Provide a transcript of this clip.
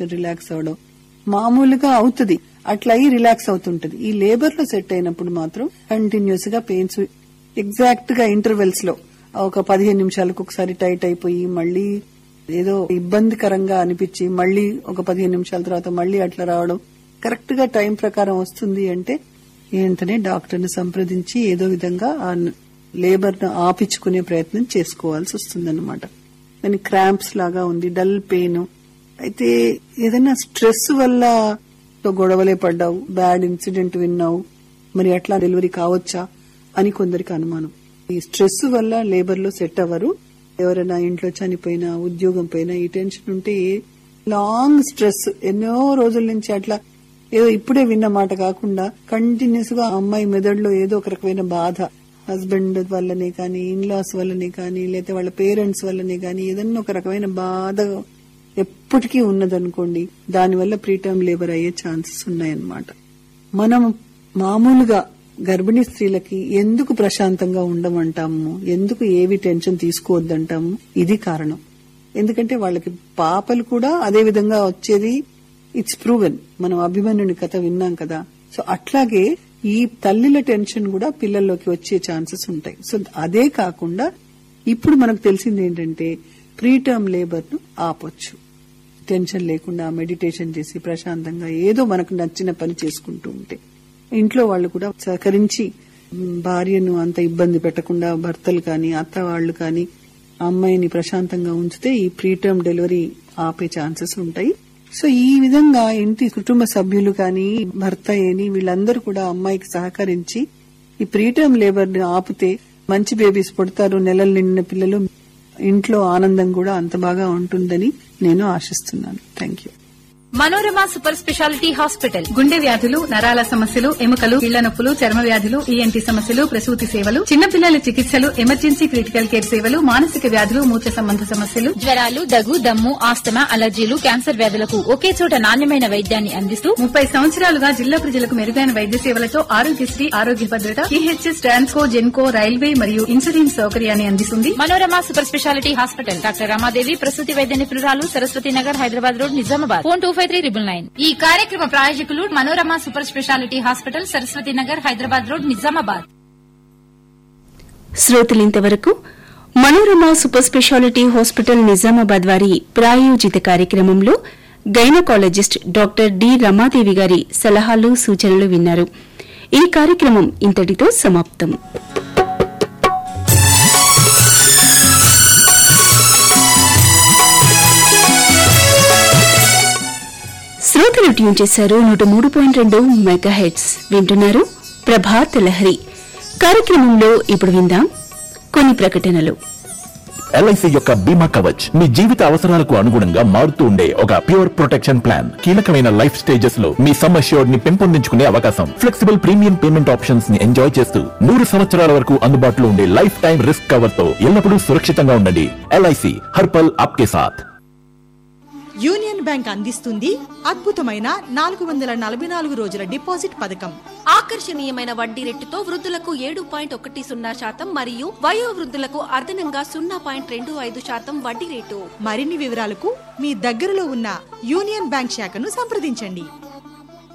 relax అవడం మామూలుగా అవుతుంది అట్లా అయ్యి రిలాక్స్ అవుతుంటది ఈ లేబర్ లో సెట్ అయినప్పుడు మాత్రం కంటిన్యూస్ గా పెయిన్స్ ఎగ్జాక్ట్ గా ఇంటర్వెల్స్ లో ఒక పదిహేను నిమిషాలకు ఒకసారి టైట్ అయిపోయి మళ్ళీ ఏదో ఇబ్బందికరంగా అనిపించి మళ్ళీ ఒక పదిహేను నిమిషాల తర్వాత మళ్ళీ అట్లా రావడం కరెక్ట్ గా టైం ప్రకారం వస్తుంది అంటే వెంటనే డాక్టర్ ని సంప్రదించి ఏదో విధంగా ఆ లేబర్ ను ఆపించుకునే ప్రయత్నం చేసుకోవాల్సి వస్తుందన్నమాట దాని క్రాంప్స్ లాగా ఉంది డల్ పెయిన్ అయితే ఏదైనా స్ట్రెస్ వల్ల గొడవలే పడ్డావు బ్యాడ్ ఇన్సిడెంట్ విన్నావు మరి అట్లా డెలివరీ కావచ్చా అని కొందరికి అనుమానం ఈ స్ట్రెస్ వల్ల లేబర్ లో సెట్ అవ్వరు ఎవరైనా ఇంట్లో చనిపోయినా ఉద్యోగం పోయినా ఈ టెన్షన్ ఉంటే లాంగ్ స్ట్రెస్ ఎన్నో రోజుల నుంచి అట్లా ఏదో ఇప్పుడే విన్న మాట కాకుండా కంటిన్యూస్ గా ఆ అమ్మాయి మెదడులో ఏదో ఒక రకమైన బాధ హస్బెండ్ వల్లనే కానీ ఇన్లాస్ వల్లనే కానీ లేకపోతే వాళ్ళ పేరెంట్స్ వల్లనే కానీ ఏదన్నా ఒక రకమైన బాధ ఎప్పటికీ ఉన్నదనుకోండి దానివల్ల ప్రీటర్మ్ లేబర్ అయ్యే ఛాన్సెస్ ఉన్నాయన్నమాట మనం మామూలుగా గర్భిణీ స్త్రీలకి ఎందుకు ప్రశాంతంగా ఉండమంటాము ఎందుకు ఏవి టెన్షన్ తీసుకోవద్దంటాము ఇది కారణం ఎందుకంటే వాళ్ళకి పాపలు కూడా అదే విధంగా వచ్చేది ఇట్స్ ప్రూవెన్ మనం అభిమన్యుని కథ విన్నాం కదా సో అట్లాగే ఈ తల్లిల టెన్షన్ కూడా పిల్లల్లోకి వచ్చే ఛాన్సెస్ ఉంటాయి సో అదే కాకుండా ఇప్పుడు మనకు తెలిసింది ఏంటంటే ప్రీటర్మ్ లేబర్ ను ఆపొచ్చు టెన్షన్ లేకుండా మెడిటేషన్ చేసి ప్రశాంతంగా ఏదో మనకు నచ్చిన పని చేసుకుంటూ ఉంటే ఇంట్లో వాళ్ళు కూడా సహకరించి మ్, భార్యను అంత ఇబ్బంది పెట్టకుండా భర్తలు కానీ అత్త వాళ్ళు కానీ అమ్మాయిని ప్రశాంతంగా ఉంచితే ఈ ప్రీటర్మ్ డెలివరీ ఆపే ఛాన్సెస్ ఉంటాయి సో ఈ విధంగా ఇంటి కుటుంబ సభ్యులు కానీ భర్త ఏని వీళ్ళందరూ కూడా అమ్మాయికి సహకరించి ఈ ప్రీటర్మ్ లేబర్ ని ఆపితే మంచి బేబీస్ పుడతారు నెలలు నిండిన పిల్లలు ఇంట్లో ఆనందం కూడా అంత బాగా ఉంటుందని నేను ఆశిస్తున్నాను thank you Manorama super speciality hospital గుండె వ్యాధులు నరాల సమస్యలు ఎముకలు ఇళ్ల నొప్పులు చర్మ వ్యాధులు ఈఎన్టీ సమస్యలు ప్రసూతి సేవలు చిన్నపిల్లల చికిత్సలు ఎమర్జెన్సీ క్రిటికల్ కేర్ సేవలు మానసిక వ్యాధులు మూత్ర సంబంధ సమస్యలు జ్వరాలు దగ్గు దమ్ము ఆస్తమా అలర్జీలు క్యాన్సర్ వ్యాధులకు ఒకే చోట నాణ్యమైన వైద్యాన్ని అందిస్తూ ముప్పై సంవత్సరాలుగా జిల్లా ప్రజలకు మెరుగైన వైద్య సేవలతో ఆరోగ్యశ్రీ ఆరోగ్య భద్రత ఈహెచ్ఎస్ ట్రాన్స్కో జెన్కో రైల్వే మరియు ఇన్సూరెన్స్ సౌకర్యాన్ని అందిస్తుంది Manorama super speciality hospital doctor Ramadevi ప్రసూతి వైద్య నిపుణురాలు Saraswathi Nagar Hyderabad road Nizamabad phone two five three triple nine ఈ కార్యక్రమ ప్రాయోజకులు Manorama super speciality hospital Saraswathi Nagar Hyderabad road Nizamabad శ్రోతలింతవరకు Manorama super speciality hospital Nizamabad వారి ప్రాయోజిత కార్యక్రమంలో గైనకాలజిస్ట్ డాక్టర్ డి రమాదేవి గారి సలహాలు సూచనలు విన్నారు ఈ కార్యక్రమం ఇంతటితో సమాప్తం శ్రోతలు ట్యూన్ చేశారు నూట మూడు పాయింట్ రెండు మెగా హెడ్స్ వింటున్నారు ప్రభాత్ లహరి కార్యక్రమంలో ఇప్పుడు విందాం కొన్ని ప్రకటనలు ఎల్ఐసి యొక్క బీమా కవచ్ మీ జీవిత అవసరాలకు అనుగుణంగా మారుతూ ఉండే ఒక ప్యూర్ ప్రొటెక్షన్ ప్లాన్ కీలకమైన లైఫ్ స్టేజెస్ లో మీ సమ్ అష్యూర్డ్ ని పెంపొందించుకునే అవకాశం ఫ్లెక్సిబుల్ ప్రీమియం పేమెంట్ ఆప్షన్స్ ని ఎంజాయ్ చేస్తూ నూరు సంవత్సరాల వరకు అందుబాటులో ఉండే లైఫ్ టైం రిస్క్ కవర్ తో ఎల్లప్పుడూ సురక్షితంగా ఉండండి ఎల్ఐసి హర్పల్ ఆప్కే సాథ్ యూనియన్ బ్యాంక్ అందిస్తుంది అద్భుతమైన నాలుగు వందల నలభై నాలుగు రోజుల డిపాజిట్ పథకం ఆకర్షణీయమైన వడ్డీ రేటుతో వృద్ధులకు ఏడు పాయింట్ ఒకటి సున్నా శాతం మరియు వయో వృద్ధులకు అదనంగా సున్నా పాయింట్ రెండు ఐదు శాతం వడ్డీ రేటు మరిన్ని వివరాలకు మీ దగ్గరలో ఉన్న యూనియన్ బ్యాంక్ శాఖను సంప్రదించండి